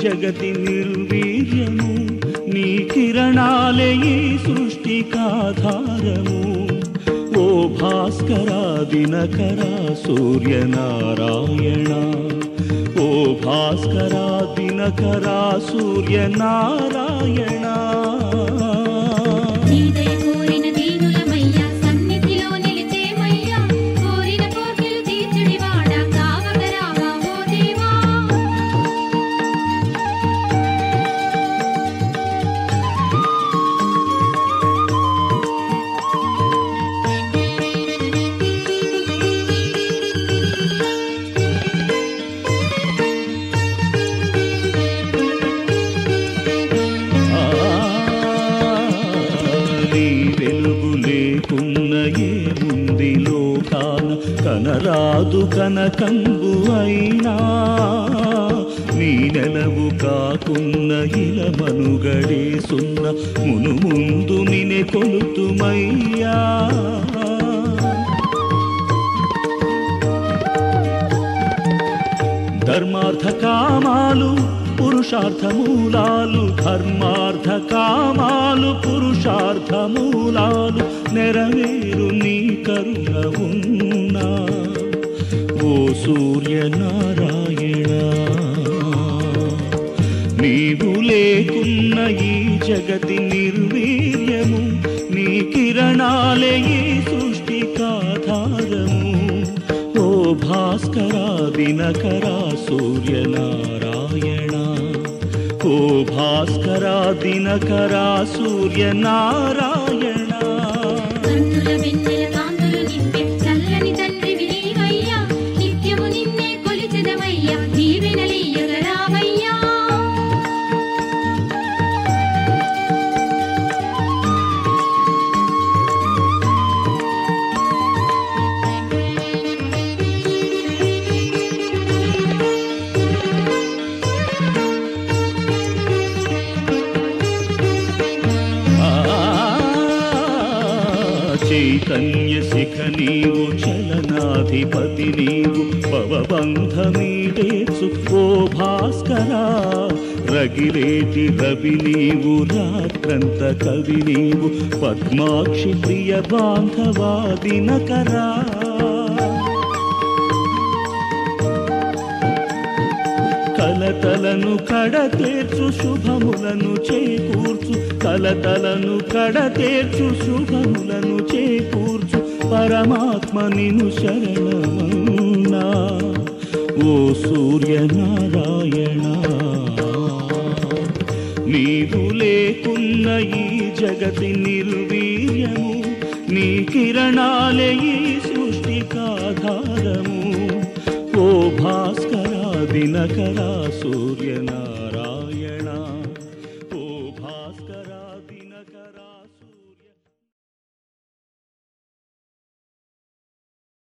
జగతి నిర్వీర్యము నీ కిరణాలే ఈ సృష్టికాధారము ఓ భాస్కరా దినకరా సూర్యనారాయణ ఓ భాస్కరా దినకరా సూర్యనారాయణ నీదయ కోరిన దీనులమయ్యా సన్నిధిలో నిలిచేమయ్యా కోరిన కోర్కెలు తీర్చుడివాడా కావగరావా ఓ దేవా ఆ, నీ వెలుగు లేకున్న ఏముంది లోకాన కనరాదు కనకంబు అయినా నీ నెలవు కాకున్న ఇల మనుగడే సున్న మును ముందు నినే కొలుతుమయ్యా ధర్మార్థ కామాలు పురుషార్థ మూలాలు ధర్మార్థ కామాలు పురుషార్థ మూలాలు నెరవేరు నీ కరుణ ఉన్నా ఓ సూర్యనారాయణ నీవు లేకున్న ఈ జగతి నిర్వీర్యము నీ కిరణాలే ఈ సృష్టికాధారము ఓ భాస్కరా దినకరా సూర్యనారాయణ ఓ భాస్కరా దినకరా సూర్యనారాయణ కన్నుల వెన్నెల కాంతులు నింపే చల్లని తండ్రి నీవయ్యా నిత్యము నిన్నే కొలిచెదమయ్యా దీవెనలీయగరావయ్యా ఆ, చైతన్య శిఖ నీవు చలనాధిపతి నీవు భవబంధమీడేచు ఓ భాస్కరా రగిలేటి రవి నీవు రాత్రంత కవి నీవు పద్మాక్షి ప్రియ బాంధవాదినకరా కలతలను కడతేర్చు శుభములను చేకూర్చు కలతలను కడతేర్చు శుభములను చేకూర్చు పరమాత్మ నిను శరణమన్నా ఓ సూర్యనారాయణ నీవు లేకున్న ఈ జగతి నిర్వీర్యము నీ కిరణాలే ఈ సృష్టికాధారము ఓ భాస్కరా దినకరా సూర్యనారాయణ